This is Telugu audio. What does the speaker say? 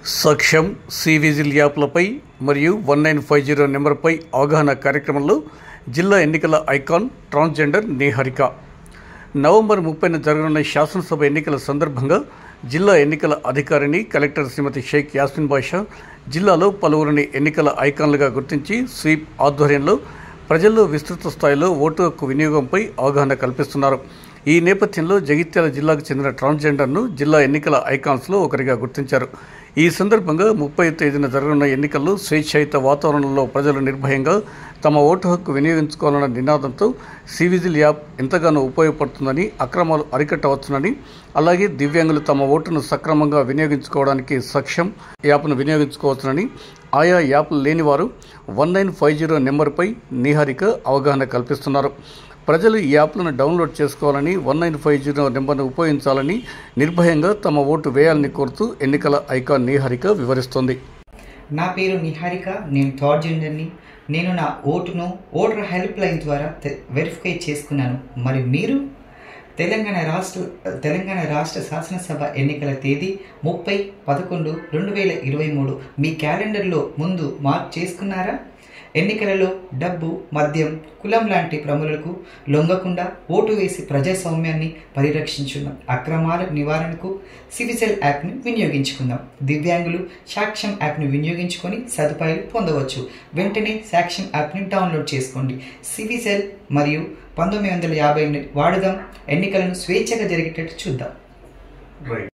సాక్ష్యం సి విజిల్ యాప్లపై మరియు వన్ నైన్ ఫైవ్ జీరో నెంబర్పై అవగాహన కార్యక్రమంలో జిల్లా ఎన్నికల ఐకాన్ ట్రాన్స్జెండర్ నేహరిక నవంబర్ ముప్పైన జరగనున్న శాసనసభ ఎన్నికల సందర్భంగా జిల్లా ఎన్నికల అధికారిని కలెక్టర్ శ్రీమతి షేక్ యాస్మిన్ బాషా జిల్లాలో పలువురిని ఎన్నికల ఐకాన్లుగా గుర్తించి స్వీప్ ఆధ్వర్యంలో ప్రజల్లో విస్తృత స్థాయిలో ఓటు హక్కు వినియోగంపై అవగాహన కల్పిస్తున్నారు ఈ నేపథ్యంలో జగిత్యాల జిల్లాకు చెందిన ట్రాన్స్జెండర్ను జిల్లా ఎన్నికల ఐకాన్స్లో ఒకరిగా గుర్తించారు ఈ సందర్భంగా ముప్పై తేదీన జరగనున్న ఎన్నికల్లో స్వేచ్ఛాయుత వాతావరణంలో ప్రజలు నిర్భయంగా తమ ఓటు హక్కు వినియోగించుకోవాలన్న నినాదంతో సివిజిల్ యాప్ ఎంతగానో ఉపయోగపడుతుందని అక్రమాలు అరికట్టవచ్చునని అలాగే దివ్యాంగులు తమ ఓటును సక్రమంగా వినియోగించుకోవడానికి సక్షం యాప్ను వినియోగించుకోవచ్చునని ఆయా యాప్లు లేనివారు వన్ నైన్ ఫైవ్ జీరో నెంబర్పై నిహారిక అవగాహన కల్పిస్తున్నారు ప్రజలు ఈ యాప్లను డౌన్లోడ్ చేసుకోవాలని వన్ నైన్ ఫైవ్ జీరో నెంబర్ను ఉపయోగించాలని నిర్భయంగా తమ ఓటు వేయాలని కోరుతూ ఎన్నికల ఐకాన్ నిహారిక వివరిస్తోంది నా పేరు నిహారిక నేను థర్డ్ జెండర్ని నేను నా ఓటును ఓటర్ హెల్ప్ లైన్ ద్వారా తె- వెరిఫై చేసుకున్నాను మరి మీరు తెలంగాణ రాష్ట్ర తెలంగాణ రాష్ట్ర శాసనసభ ఎన్నికల తేదీ ముప్పై పదకొండు రెండు వేల ఇరవై మూడు మీ క్యాలెండర్లో ముందు మార్క్ చేసుకున్నారా ఎన్నికలలో డబ్బు మద్యం కులం లాంటి ప్రములకు లొంగకుండా ఓటు వేసి ప్రజాస్వామ్యాన్ని పరిరక్షించుకుందాం అక్రమాల నివారణకు సివిసెల్ యాప్ని వినియోగించుకుందాం దివ్యాంగులు సాక్ష్యం యాప్ని వినియోగించుకొని సదుపాయాలు పొందవచ్చు వెంటనే సాక్ష్యం యాప్ని డౌన్లోడ్ చేసుకోండి సివిసెల్ మరియు పంతొమ్మిది వందల యాభై వాడుదాం ఎన్నికలను స్వేచ్ఛగా జరిగేటట్టు చూద్దాం